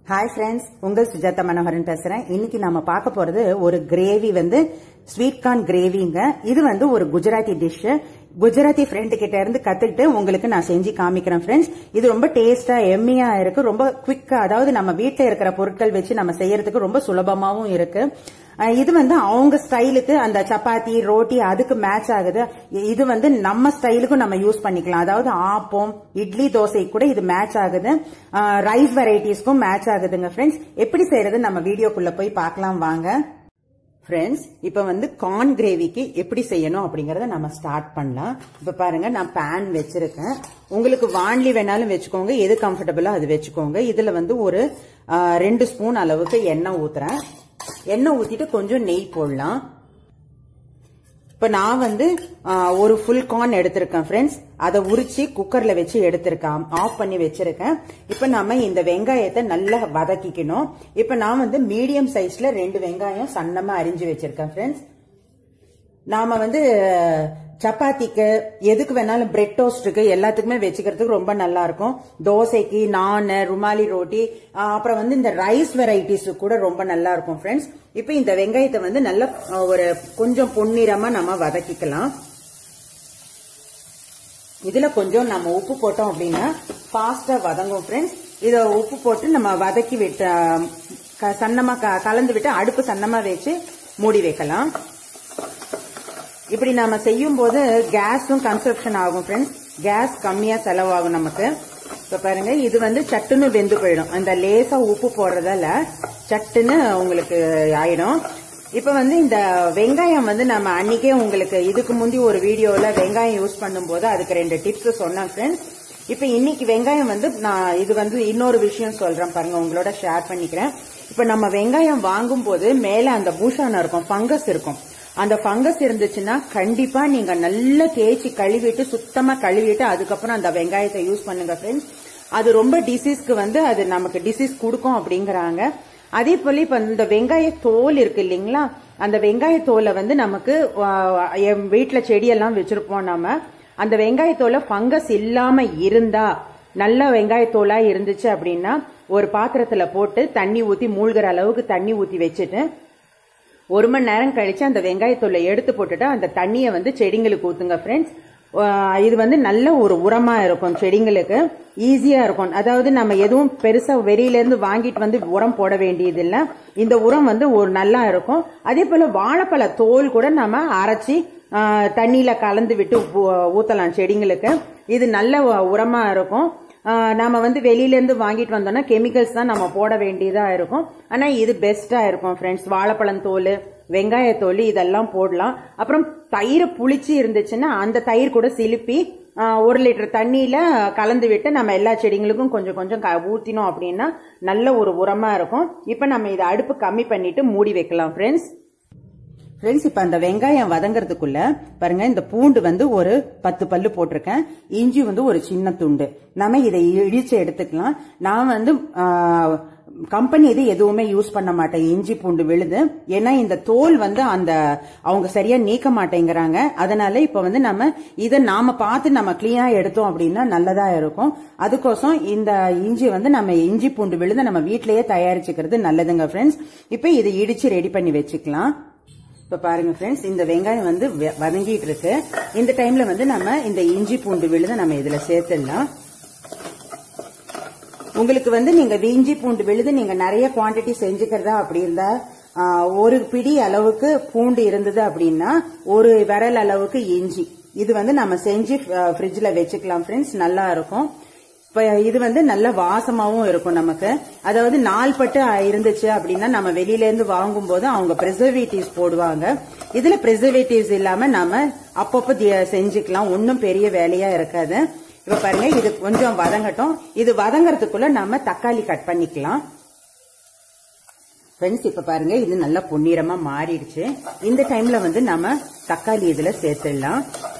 hi friends உங்கள் சுஜாதா மனோகரன் பேசுறேன் இன்னைக்கு நாம பார்க்க போறது ஒரு கிரேவி வந்து ஸ்வீட் கார்ன் கிரேவிங்க இது வந்து ஒரு குஜராத்தி டிஷ் குஜராத்தி ஃப்ரெண்டு கிட்ட இருந்து கத்துக்கிட்டு உங்களுக்கு நான் செஞ்சு காமிக்கிறேன் ஃப்ரெண்ட்ஸ் இது ரொம்ப டேஸ்டா எம்மியா இருக்கு ரொம்ப குவிக்கா அதாவது நம்ம வீட்டில் இருக்கிற பொருட்கள் வச்சு நம்ம செய்யறதுக்கு ரொம்ப சுலபமாவும் இருக்கு அஹ் இது வந்து அவங்க ஸ்டைலுக்கு அந்த சப்பாத்தி ரோட்டி அதுக்கு மேட்ச் ஆகுது இது வந்து நம்ம ஸ்டைலுக்கும் நம்ம யூஸ் பண்ணிக்கலாம் அதாவது ஆப்பம் இட்லி தோசை கூட இது மேட்ச் ஆகுது ரைஸ் வெரைட்டிஸ்க்கும் மேட்ச் ஆகுதுங்க ஃப்ரெண்ட்ஸ் எப்படி செய்யறது நம்ம வீடியோக்குள்ள போய் பார்க்கலாம் வாங்க ஃப்ரெண்ட்ஸ் இப்ப வந்து கார்ன் கிரேவிக்கு எப்படி செய்யணும் அப்படிங்கறத நம்ம ஸ்டார்ட் பண்ணலாம் இப்ப பாருங்க நான் பேன் வச்சிருக்கேன் உங்களுக்கு வாண்லி வேணாலும் வச்சுக்கோங்க எது கம்ஃபர்டபுளோ அது வச்சுக்கோங்க இதுல வந்து ஒரு ஆஹ், ரெண்டு ஸ்பூன் அளவுக்கு எண்ணெய் ஊத்துறேன் எண்ணெய் ஊத்திட்டு கொஞ்சம் நெய் போடலாம் இப்ப நான் வந்து ஆஹ், ஒரு ஃபுல் கார்ன் எடுத்திருக்கேன் ஃப்ரெண்ட்ஸ் அதை உரிச்சு குக்கர்ல வச்சு எடுத்திருக்கேன் ஆஃப் பண்ணி வச்சிருக்கேன் இப்ப நாம இந்த வெங்காயத்தை நல்லா வதக்கிக்கணும் இப்ப நான் வந்து மீடியம் சைஸ்ல ரெண்டு வெங்காயம் சன்னமா அரிஞ்சு வச்சிருக்கேன் ஃப்ரெண்ட்ஸ் நாம வந்து அஹ், சப்பாத்திக்கு எதுக்கு வேணாலும் பிரெட் டோஸ்ட்டுக்கு எல்லாத்துக்குமே வச்சுக்கிறதுக்கு ரொம்ப நல்லா இருக்கும் தோசைக்கு நான் ருமாலி ரோட்டி அஹ், அப்புறம் வந்து இந்த ரைஸ் வெரைட்டிஸ் கூட ரொம்ப நல்லா இருக்கும் ஃப்ரெண்ட்ஸ் இப்போ இந்த வெங்காயத்தை வந்து நல்லா அஹ், ஒரு கொஞ்சம் பொன்னிறமா நம்ம வதக்கிக்கலாம் இதுல கொஞ்சம் நம்ம உப்பு போட்டோம் அப்படின்னா ஃபாஸ்டா வதங்கும் ஃப்ரெண்ட்ஸ் இத உப்பு போட்டு நம்ம வதக்கி விட்டு அஹ், க- சன்னமா க- கலந்து விட்டு அடுப்பு சன்னமா வச்சு மூடி வைக்கலாம் இப்படி நாம செய்யும் போது கேஸும் கன்சப்ஷன் ஆகும் ஃப்ரெண்ட்ஸ் கேஸ் கம்மியா செலவாகும் நமக்கு இப்ப பாருங்க இது வந்து சட்டுன்னு வெந்து போயிடும் அந்த லேசா உப்பு போடுறதால சட்டுன்னு உங்களுக்கு ஆயிடும் இப்ப வந்து இந்த வெங்காயம் வந்து நம்ம அன்னைக்கே உங்களுக்கு இதுக்கு முந்தி ஒரு வீடியோல வெங்காயம் யூஸ் பண்ணும்போது அதுக்கு ரெண்டு டிப்ஸ் சொன்னேன் ஃப்ரெண்ட்ஸ் இப்ப இன்னைக்கு வெங்காயம் வந்து நான் இது வந்து இன்னொரு விஷயம் சொல்றேன் பாருங்க உங்களோட ஷேர் பண்ணிக்கிறேன் இப்ப நம்ம வெங்காயம் வாங்கும் போது மேல அந்த பூஷானம் இருக்கும் ஃபங்கஸ் இருக்கும் அந்த ஃபங்கஸ் இருந்துச்சுன்னா கண்டிப்பா நீங்க நல்லா தேய்ச்சி கழுவிட்டு சுத்தமா கழுவிட்டு அதுக்கப்புறம் அந்த வெங்காயத்தை யூஸ் பண்ணுங்க ஃப்ரெண்ட்ஸ் அது ரொம்ப டிசீஸ்க்கு வந்து அது நமக்கு டிசீஸ் கொடுக்கும் அப்படிங்கறாங்க அதே போல இப்ப இந்த வெங்காய தோல் இருக்கு இல்லைங்களா அந்த வெங்காய தோலை வந்து நமக்கு ஆஹ், என் வீட்டுல செடியெல்லாம் வச்சிருப்போம் நாம அந்த வெங்காயத்தோல ஃபங்கஸ் இல்லாம இருந்தா நல்ல வெங்காயத்தோலா இருந்துச்சு அப்படின்னா ஒரு பாத்திரத்துல போட்டு தண்ணி ஊத்தி மூழ்கிற அளவுக்கு தண்ணி ஊத்தி வச்சுட்டு ஒரு மணி நேரம் கழிச்சு அந்த வெங்காயத்தூளை எடுத்து போட்டுட்டு அந்த தண்ணியை வந்து செடிங்களுக்கு ஊத்துங்க ஃப்ரெண்ட்ஸ் இது வந்து நல்ல ஒரு உரமா இருக்கும் செடிங்களுக்கு ஈஸியா இருக்கும் அதாவது நம்ம எதுவும் பெருசா வெளியில இருந்து வாங்கிட்டு வந்து உரம் போட வேண்டியது இல்ல இந்த உரம் வந்து ஒரு நல்லா இருக்கும் அதே போல வாழைப்பழ தோல் கூட நம்ம அரைச்சி ஆ, தண்ணியில கலந்து விட்டு ஊ- ஊத்தலாம் செடிங்களுக்கு இது நல்ல உ- உரமா இருக்கும் ஆஹ் நாம வந்து வெளியில இருந்து வாங்கிட்டு வந்தோம்னா கெமிக்கல்ஸ் தான் நம்ம போட வேண்டியதா இருக்கும் ஆனா இது பெஸ்டா இருக்கும் ஃப்ரெண்ட்ஸ் வாழைப்பழம் தோல் வெங்காயத்தோல் இதெல்லாம் போடலாம் அப்புறம் தயிர் புளிச்சு இருந்துச்சுன்னா அந்த தயிர் கூட சிலுப்பி ஆஹ் ஒரு லிட்டர் தண்ணியில கலந்து விட்டு நம்ம எல்லா செடிங்களுக்கும் கொஞ்சம் கொஞ்சம் க- ஊத்தினோம் அப்படின்னா நல்ல ஒரு உரமா இருக்கும் இப்ப நம்ம இதை அடுப்பு கம்மி பண்ணிட்டு மூடி வைக்கலாம் ஃப்ரெண்ட்ஸ் ஃப்ரெண்ட்ஸ் இப்ப அந்த வெங்காயம் வதங்கறதுக்குள்ள பாருங்க இந்த பூண்டு வந்து ஒரு பத்து பல்லு போட்டிருக்கேன் இஞ்சி வந்து ஒரு சின்ன துண்டு நம்ம இதை இடிச்சு எடுத்துக்கலாம் நான் வந்து கம்பெனி இது எதுவுமே யூஸ் பண்ண மாட்டேன் இஞ்சி பூண்டு விழுது ஏன்னா இந்த தோல் வந்து அந்த அவங்க சரியா நீக்க மாட்டேங்கிறாங்க அதனால இப்ப வந்து நம்ம இதை நாம பார்த்து நம்ம கிளீனா எடுத்தோம் அப்படின்னா நல்லதா இருக்கும் அதுக்கோசம் இந்த இஞ்சி வந்து நம்ம இஞ்சி பூண்டு விழுது நம்ம வீட்டிலேயே தயாரிச்சுக்கிறது நல்லதுங்க ஃப்ரெண்ட்ஸ் இப்ப இதை இடிச்சு ரெடி பண்ணி வச்சுக்கலாம் இப்ப பாருங்க ஃப்ரெண்ட்ஸ் இந்த வெங்காயம் வந்து வெ- வதங்கிட்டு இருக்கு இந்த டைம்ல வந்து நம்ம இந்த இஞ்சி பூண்டு விழுத நம்ம இதுல சேர்த்துடலாம் உங்களுக்கு வந்து நீங்க இஞ்சி பூண்டு விழுது நீங்க நிறைய குவாண்டிட்டி செஞ்சுக்கிறதா அப்படி இருந்தா ஆ, ஒரு பிடி அளவுக்கு பூண்டு இருந்தது அப்படின்னா ஒரு விரல் அளவுக்கு இஞ்சி இது வந்து நம்ம செஞ்சு ஃப்ரிட்ஜ்ல வச்சுக்கலாம் ஃப்ரெண்ட்ஸ் நல்லா இருக்கும் இப்ப இது வந்து நல்ல வாசமாவும் இருக்கும் நமக்கு அதாவது நாள் பட்டு இருந்துச்சு அப்படின்னா நம்ம வெளியில இருந்து வாங்கும் போது அவங்க ப்ரிசர்வேட்டிவ்ஸ் போடுவாங்க இதுல ப்ரிசர்வேட்டிவ்ஸ் இல்லாம நாம அப்பப்போ தி- செஞ்சுக்கலாம் ஒன்னும் பெரிய வேலையா இருக்காது இப்ப பாருங்க இது கொஞ்சம் வதங்கட்டும் இது வதங்கறதுக்குள்ள நாம தக்காளி கட் பண்ணிக்கலாம் ஃப்ரெண்ட்ஸ் இப்ப பாருங்க இது நல்லா பொன்னிறமா மாறிடுச்சு இந்த டைம்ல வந்து நம்ம தக்காளி இதுல சேர்த்துடலாம்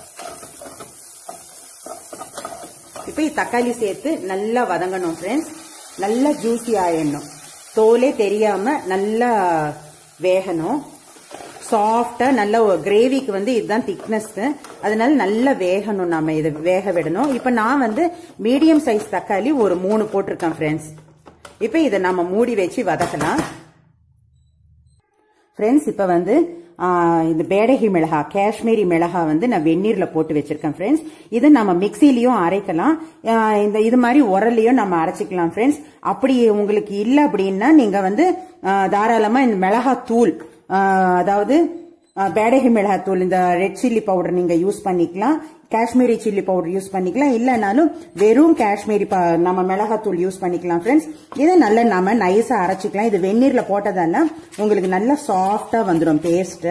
இப்ப இது தக்காளி சேர்த்து நல்லா வதங்கணும் ஃப்ரெண்ட்ஸ் நல்லா ஜூசி ஆயிடணும் தோலே தெரியாம நல்லா வேகணும் சாஃப்டா நல்ல கிரேவிக்கு வந்து இதுதான் திக்னஸ் அதனால நல்லா வேகணும் நாம இதை வேக விடணும் இப்ப நான் வந்து மீடியம் சைஸ் தக்காளி ஒரு மூணு போட்டிருக்கேன் ஃப்ரெண்ட்ஸ் இப்போ இதை நம்ம மூடி வச்சு வதக்கலாம் ஃப்ரெண்ட்ஸ் இப்போ வந்து ஆ, இந்த பேடகி மிளகா காஷ்மீரி மிளகா வந்து நான் வெந்நீர்ல போட்டு வச்சிருக்கேன் ஃப்ரெண்ட்ஸ் இதை நம்ம மிக்சிலையும் அரைக்கலாம் ஆ, இந்த இது மாதிரி உரல்லையும் நம்ம அரைச்சிக்கலாம் ஃப்ரெண்ட்ஸ் அப்படி உங்களுக்கு இல்லை அப்படின்னா நீங்க வந்து ஆ, தாராளமா இந்த மிளகா தூள் ஆ, அதாவது ஆ, பேடகி மிளகாய் தூள் இந்த ரெட் சில்லி பவுடர் நீங்க யூஸ் பண்ணிக்கலாம் காஷ்மீரி சில்லி பவுடர் யூஸ் பண்ணிக்கலாம் இல்லைனாலும் வெறும் காஷ்மீரி ப- நம்ம மிளகாத்தூள் யூஸ் பண்ணிக்கலாம் ஃப்ரெண்ட்ஸ் இதை நல்லா நம்ம நைஸா அரைச்சிக்கலாம் இது வெந்நீர்ல போட்டதால உங்களுக்கு நல்லா சாஃப்டா வந்துடும் பேஸ்ட்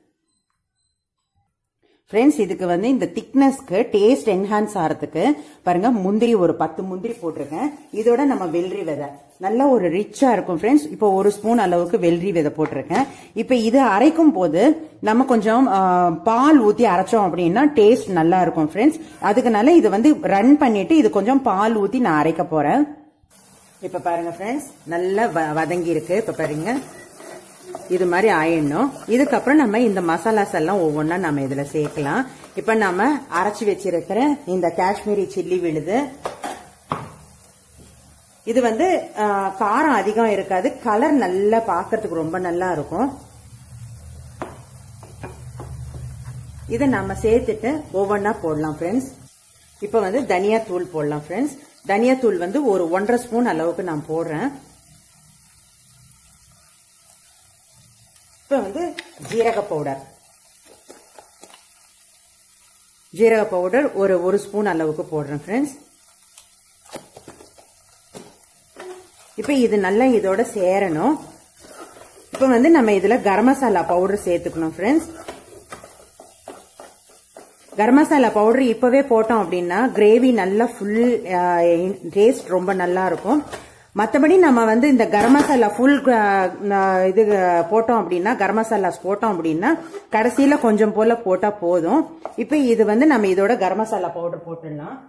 ஃப்ரெண்ட்ஸ் இதுக்கு வந்து இந்த திக்னஸ்க்கு டேஸ்ட் என்ஹான்ஸ் ஆகிறதுக்கு பாருங்க முந்திரி ஒரு பத்து முந்திரி போட்டிருக்கேன் இதோட நம்ம வெள்ளரி விதை நல்ல ஒரு ரிச்சா இருக்கும் ஃப்ரெண்ட்ஸ் இப்போ ஒரு ஸ்பூன் அளவுக்கு வெள்ளரி விதை போட்டிருக்கேன் இப்போ இது அரைக்கும் போது நம்ம கொஞ்சம் ஆ, பால் ஊத்தி அரைச்சோம் அப்படின்னா டேஸ்ட் நல்லா இருக்கும் ஃப்ரெண்ட்ஸ் அதுக்குனால இது வந்து ரன் பண்ணிட்டு இது கொஞ்சம் பால் ஊத்தி நான் அரைக்க போறேன் இப்ப பாருங்க ஃப்ரெண்ட்ஸ் நல்லா வ- வதங்கி இருக்கு இப்ப பாருங்க இது மாதிரி ஆயிடணும் இதுக்கப்புறம் நம்ம இந்த மசாலாஸ் எல்லாம் ஒவ்வொன்றா நம்ம இதுல சேர்க்கலாம் இப்ப நம்ம அரைச்சி வச்சிருக்கிற இந்த காஷ்மீரி சில்லி விழுது இது வந்து ஆ, காரம் அதிகம் இருக்காது கலர் நல்லா பார்க்கறதுக்கு ரொம்ப நல்லா இருக்கும் இதை நம்ம சேர்த்துட்டு ஒவ்வொன்றா போடலாம் ஃப்ரெண்ட்ஸ் இப்போ வந்து தனியா தூள் போடலாம் ஃப்ரெண்ட்ஸ் தனியா தூள் வந்து ஒரு ஒன்றரை ஸ்பூன் அளவுக்கு நான் போடுறேன் இப்போ வந்து ஜீரக பவுடர் ஜீரக பவுடர் ஒரு ஒரு ஸ்பூன் அளவுக்கு போடுறேன் ஃப்ரெண்ட்ஸ் இப்போ இது நல்லா இதோட சேரணும் இப்போ வந்து நம்ம இதுல கரம் மசாலா பவுடர் சேர்த்துக்கணும் ஃப்ரெண்ட்ஸ் கரம் மசாலா பவுடர் இப்பவே போட்டோம் அப்படின்னா கிரேவி நல்லா ஃபுல் டேஸ்ட் ரொம்ப நல்லா இருக்கும் மற்றபடி நம்ம வந்து இந்த கரம் மசாலா ஃபுல் இது அஹ், போட்டோம் அப்படின்னா கரம் மசாலாஸ் போட்டோம் அப்படின்னா கடைசியில கொஞ்சம் போல போட்டா போதும் இப்போ இது வந்து நம்ம இதோட கரம் மசாலா பவுடர் போட்டுடலாம்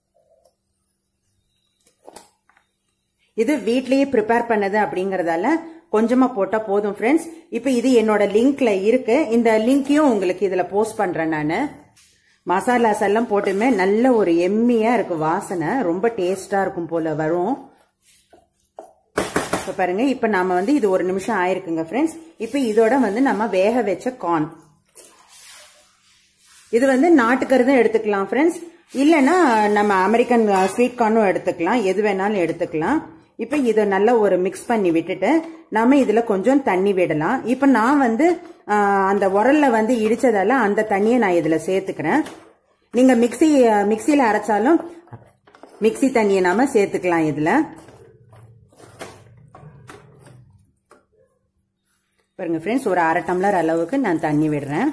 இது வீட்லயே ப்ரிப்பேர் பண்ணது அப்படிங்கறதால கொஞ்சமா போட்டா போதும் ஃப்ரெண்ட்ஸ் இப்போ இது என்னோட லிங்க்ல இருக்கு இந்த லிங்கையும் உங்களுக்கு இதுல போஸ்ட் பண்றேன் நானு மசாலாஸ் எல்லாம் போட்டுமே நல்ல ஒரு எம்மியா இருக்கு வாசனை ரொம்ப டேஸ்டா இருக்கும் போல வரும் இப்ப பாருங்க இப்ப நாம வந்து இது ஒரு நிமிஷம் ஆயிருக்குங்க ஃப்ரெண்ட்ஸ் இப்ப இதோட வந்து நம்ம வேக வச்ச கார்ன் இது வந்து நாட்டுக்கருதும் எடுத்துக்கலாம் ஃப்ரெண்ட்ஸ் இல்லைன்னா நம்ம அமெரிக்கன் ஸ்வீட் கார்னும் எடுத்துக்கலாம் எது வேணாலும் எடுத்துக்கலாம் இப்போ இதை நல்லா ஒரு மிக்ஸ் பண்ணி விட்டுட்டு நம்ம இதுல கொஞ்சம் தண்ணி விடலாம் இப்போ நான் வந்து ஆ, அந்த உரல்ல வந்து இடிச்சதால அந்த தண்ணியை நான் இதுல சேர்த்துக்கிறேன் நீங்க மிக்ஸி மிக்ஸியில அரைச்சாலும் மிக்ஸி தண்ணியை நாம சேர்த்துக்கலாம் இதுல பாருங்க ஃப்ரெண்ட்ஸ் ஒரு அரை டம்ளர் அளவுக்கு நான் தண்ணி விடுறேன்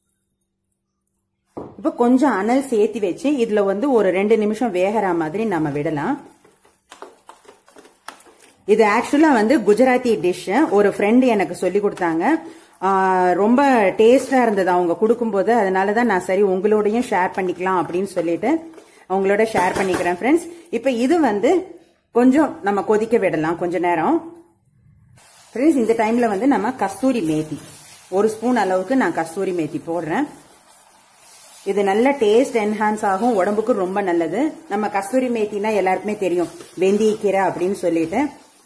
இப்போ கொஞ்சம் அனல் சேர்த்தி வச்சு இதுல வந்து ஒரு ரெண்டு நிமிஷம் வேகிற மாதிரி நம்ம விடலாம் இது ஆக்சுவலா வந்து குஜராத்தி டிஷ் ஒரு ஃப்ரெண்டு எனக்கு சொல்லி கொடுத்தாங்க ஆஹ் ரொம்ப டேஸ்டா இருந்தது அவங்க கொடுக்கும்போது அதனால தான் நான் சரி உங்களோடையும் ஷேர் பண்ணிக்கலாம் அப்படின்னு சொல்லிட்டு அவங்களோட ஷேர் பண்ணிக்கிறேன் ஃப்ரெண்ட்ஸ் இப்போ இது வந்து கொஞ்சம் நம்ம கொதிக்க விடலாம் கொஞ்ச நேரம் ஃப்ரெண்ட்ஸ் இந்த டைம்ல வந்து நம்ம கஸ்தூரி மேத்தி ஒரு ஸ்பூன் அளவுக்கு நான் கஸ்தூரி மேத்தி போடுறேன் இது நல்ல டேஸ்ட் என்ஹான்ஸ் ஆகும் உடம்புக்கு ரொம்ப நல்லது நம்ம கஸ்தூரி மேத்தினா எல்லாருக்குமே தெரியும் வெந்தயக்கீரை அப்படின்னு சொல்லிட்டு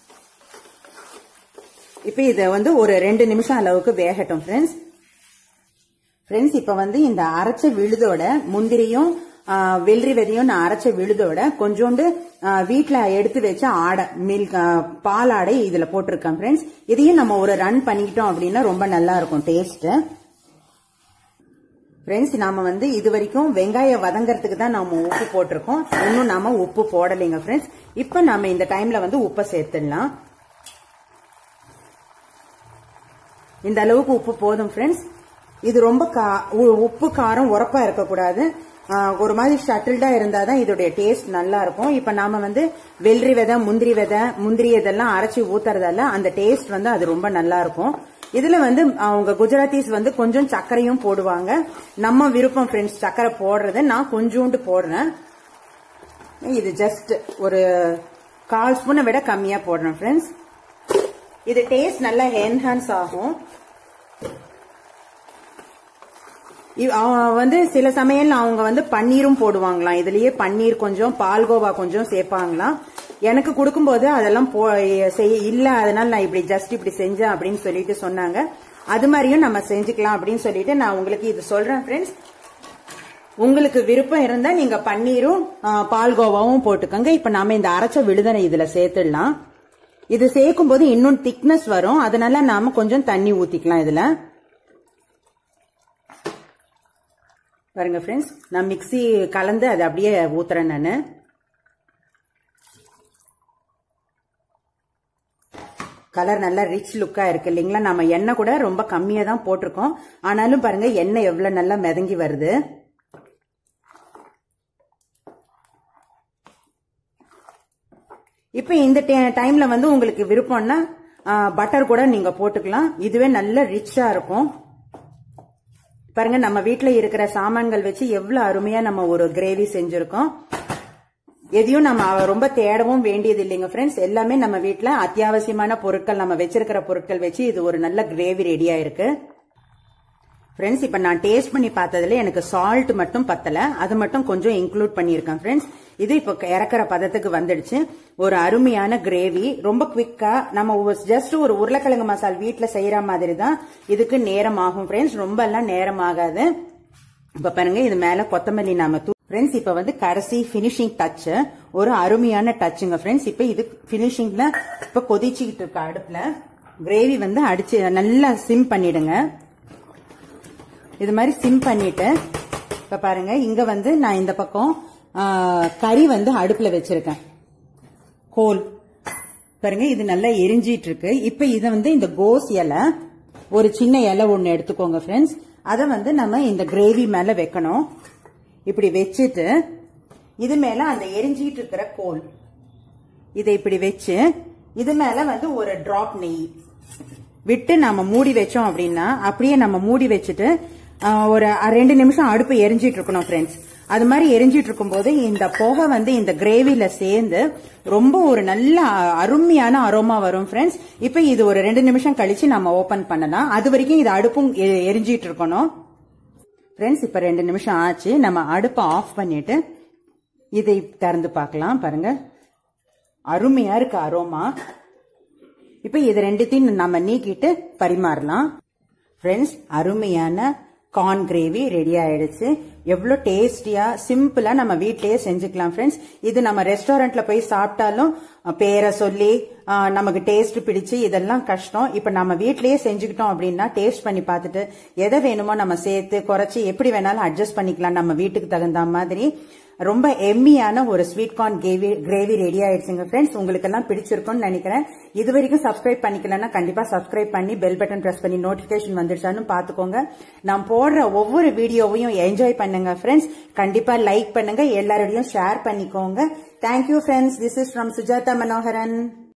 இப்போ இதை வந்து ஒரு ரெண்டு நிமிஷம் அளவுக்கு வேகட்டும் ஃப்ரெண்ட்ஸ் ஃப்ரெண்ட்ஸ் இப்போ வந்து இந்த அரைச்ச விழுதோட முந்திரியும் ஆ, வெள்ளரி விதையும் நான் அரைச்ச விழுதோட கொஞ்சோண்டு வீட்டில் எடுத்து வச்ச ஆடை மில்க் பால் ஆடை இதுல போட்டிருக்கேன் ஃப்ரெண்ட்ஸ் இதையும் நம்ம ஒரு ரன் பண்ணிக்கிட்டோம் அப்படின்னா ரொம்ப நல்லா இருக்கும் டேஸ்ட் ஃப்ரெண்ட்ஸ் நாம வந்து இது வரைக்கும் வெங்காயம் வதங்கறதுக்கு தான் நாம உப்பு போட்டிருக்கோம் இன்னும் நாம உப்பு போடலைங்க ஃப்ரெண்ட்ஸ் இப்போ நாம இந்த டைம்ல வந்து உப்பை சேர்த்துடலாம் இந்த அளவுக்கு உப்பு போதும் ஃப்ரெண்ட்ஸ் இது ரொம்ப கா- உ- உப்பு காரம் உரப்பா இருக்கக்கூடாது ஆஹ் ஒரு மாதிரி ஷட்டில்டா இருந்தாதான் தான் இதோடைய டேஸ்ட் நல்லா இருக்கும் இப்ப நாம வந்து வெள்ளரி விதை முந்திரி விதை முந்திரி இதெல்லாம் அரைச்சி ஊத்துறதால அந்த டேஸ்ட் வந்து அது ரொம்ப நல்லா இருக்கும் இதுல வந்து அவங்க குஜராத்திஸ் வந்து கொஞ்சம் சர்க்கரையும் போடுவாங்க நம்ம விருப்பம் ஃப்ரெண்ட்ஸ் சர்க்கரை போடுறது நான் கொஞ்சோண்டு போடுறேன் இது ஜஸ்ட் ஒரு கால் ஸ்பூனை விட கம்மியா போடுறேன் ஃப்ரெண்ட்ஸ் இது டேஸ்ட் நல்லா என்ஹான்ஸ் ஆகும் இவ்- அவ- வந்து சில சமையல்ல அவங்க வந்து பன்னீரும் போடுவாங்களாம் இதுலயே பன்னீர் கொஞ்சம் பால்கோவா கொஞ்சம் சேர்ப்பாங்களாம் எனக்கு கொடுக்கும்போது அதெல்லாம் போ செய்ய இல்ல அதனால நான் இப்படி ஜஸ்ட் இப்படி செஞ்சேன் அப்படின்னு சொல்லிட்டு சொன்னாங்க அது மாதிரியும் நம்ம செஞ்சுக்கலாம் அப்படின்னு சொல்லிட்டு நான் உங்களுக்கு இது சொல்றேன் ஃப்ரெண்ட்ஸ் உங்களுக்கு விருப்பம் இருந்தா நீங்க பன்னீரும் ஆ, பால்கோவாவும் போட்டுக்கோங்க இப்ப நாம இந்த அரைச்ச விழுதனை இதுல சேர்த்துடலாம் இது சேர்க்கும் போது இன்னும் திக்னஸ் வரும் அதனால நாம கொஞ்சம் தண்ணி ஊத்திக்கலாம் இதுல பாருங்க ஃப்ரெண்ட்ஸ் நான் மிக்ஸி கலந்து அதை அப்படியே ஊத்துறேன் நான் கலர் நல்லா ரிச் லுக்கா இருக்கு இல்லைங்களா நம்ம எண்ணெய் கூட ரொம்ப கம்மியா தான் போட்டிருக்கோம் ஆனாலும் பாருங்க எண்ணெய் எவ்வளவு நல்லா மிதங்கி வருது இப்போ இந்த டைம்ல வந்து உங்களுக்கு விருப்பம்னா பட்டர் கூட நீங்க போட்டுக்கலாம் இதுவே நல்ல ரிச்சா இருக்கும் பாருங்க நம்ம வீட்ல இருக்கிற சாமான்கள் வச்சு எவ்வளவு அருமையா நம்ம ஒரு கிரேவி செஞ்சிருக்கோம் எதையும் நம்ம ரொம்ப தேடவும் வேண்டியது இல்லைங்க ஃப்ரெண்ட்ஸ் எல்லாமே நம்ம வீட்ல அத்தியாவசியமான பொருட்கள் நம்ம வச்சிருக்கிற பொருட்கள் வச்சு இது ஒரு நல்ல கிரேவி ரெடியா இருக்கு ஃப்ரெண்ட்ஸ் இப்ப நான் டேஸ்ட் பண்ணி பார்த்ததுல எனக்கு சால்ட் மட்டும் பத்தல அது மட்டும் கொஞ்சம் இன்க்ளூட் பண்ணியிருக்கேன் ஃப்ரெண்ட்ஸ் இது இப்போ இறக்குற பதத்துக்கு வந்துடுச்சு ஒரு அருமையான கிரேவி ரொம்ப குவிக்கா நம்ம ஜஸ்ட் ஒரு உருளைக்கிழங்கு மசால் வீட்ல செய்யற மாதிரி தான் இதுக்கு நேரம் ஆகும் ஃப்ரெண்ட்ஸ் ரொம்ப எல்லாம் நேரம் ஆகாது இப்ப பாருங்க இது மேல கொத்தமல்லி நாம தூ ஃப்ரெண்ட்ஸ் இப்ப வந்து கடைசி பினிஷிங் டச் ஒரு அருமையான டச்சுங்க ஃப்ரெண்ட்ஸ் இப்ப இது பினிஷிங்ல இப்ப கொதிச்சுக்கிட்டு இருக்க அடுப்புல கிரேவி வந்து அடிச்சு நல்லா சிம் பண்ணிடுங்க இது மாதிரி சிம் பண்ணிட்டு இப்ப பாருங்க இங்க வந்து நான் இந்த பக்கம் ஆ, கறி வந்து அடுப்புல வச்சிருக்கேன் கோல் பாருங்க இது நல்லா எரிஞ்சிட்டு இருக்கு இப்ப இத வந்து இந்த கோஸ் இலை ஒரு சின்ன இலை ஒண்ணு எடுத்துக்கோங்க ஃப்ரெண்ட்ஸ் அத வந்து நம்ம இந்த கிரேவி மேல வைக்கணும் இப்படி வச்சுட்டு இது மேல அந்த எரிஞ்சிட்டு இருக்கிற கோல் இதை இப்படி வச்சு இது மேல வந்து ஒரு டிராப் நெய் விட்டு நம்ம மூடி வச்சோம் அப்படின்னா அப்படியே நம்ம மூடி வச்சுட்டு ஆஹ், ஒரு ரெண்டு நிமிஷம் அடுப்பு எரிஞ்சிட்டு இருக்கணும் ஃப்ரெண்ட்ஸ் அது மாதிரி எரிஞ்சிட்டு இருக்கும்போது இந்த புகை வந்து இந்த கிரேவில சேர்ந்து ரொம்ப ஒரு நல்ல அ- அருமையான அரோமா வரும் ஃப்ரெண்ட்ஸ் இப்போ இது ஒரு ரெண்டு நிமிஷம் கழிச்சு நம்ம ஓபன் பண்ணலாம் அது வரைக்கும் இது அடுப்பும் எ- எரிஞ்சிட்டு இருக்கணும் ஃப்ரெண்ட்ஸ் இப்ப ரெண்டு நிமிஷம் ஆச்சு நம்ம அடுப்பை ஆஃப் பண்ணிட்டு இதை திறந்து பார்க்கலாம் பாருங்க அருமையா இருக்கு அரோமா இப்ப இது ரெண்டுத்தையும் நம்ம நீக்கிட்டு பரிமாறலாம் ஃப்ரெண்ட்ஸ் அருமையான கார்ன் கிரேவி ரெடி ஆயிடுச்சு எவ்வளோ டேஸ்டியா சிம்பிளா நம்ம வீட்லயே செஞ்சுக்கலாம் ஃப்ரெண்ட்ஸ் இது நம்ம ரெஸ்டாரண்ட்ல போய் சாப்பிட்டாலும் அஹ், பேரை சொல்லி அஹ், நமக்கு டேஸ்ட் பிடிச்சு இதெல்லாம் கஷ்டம் இப்ப நம்ம வீட்லயே செஞ்சுக்கிட்டோம் அப்படின்னா டேஸ்ட் பண்ணி பார்த்துட்டு எதை வேணுமோ நம்ம சேர்த்து குறைச்சி எப்படி வேணாலும் அட்ஜஸ்ட் பண்ணிக்கலாம் நம்ம வீட்டுக்கு தகுந்த மாதிரி ரொம்ப எம்மியான ஒரு sweet corn gravy gravy ready ஆயிடுச்சுங்க ஃப்ரெண்ட்ஸ் உங்களுக்கு எல்லாம் பிடிச்சிருக்கும்னு நினைக்கிறேன் இது வரைக்கும் சப்ஸ்கிரைப் பண்ணிக்கலன்னா கண்டிப்பா சப்ஸ்கிரைப் பண்ணி பெல் பட்டன் பிரஸ் பண்ணி நோட்டிபிகேஷன் வந்துருச்சான்னு பாத்துக்கோங்க நான் போடுற ஒவ்வொரு வீடியோவையும் என்ஜாய் பண்ணுங்க ஃப்ரெண்ட்ஸ் கண்டிப்பா லைக் பண்ணுங்க எல்லாரோடையும் ஷேர் பண்ணிக்கோங்க thank you friends this is from Sujatha Manoharan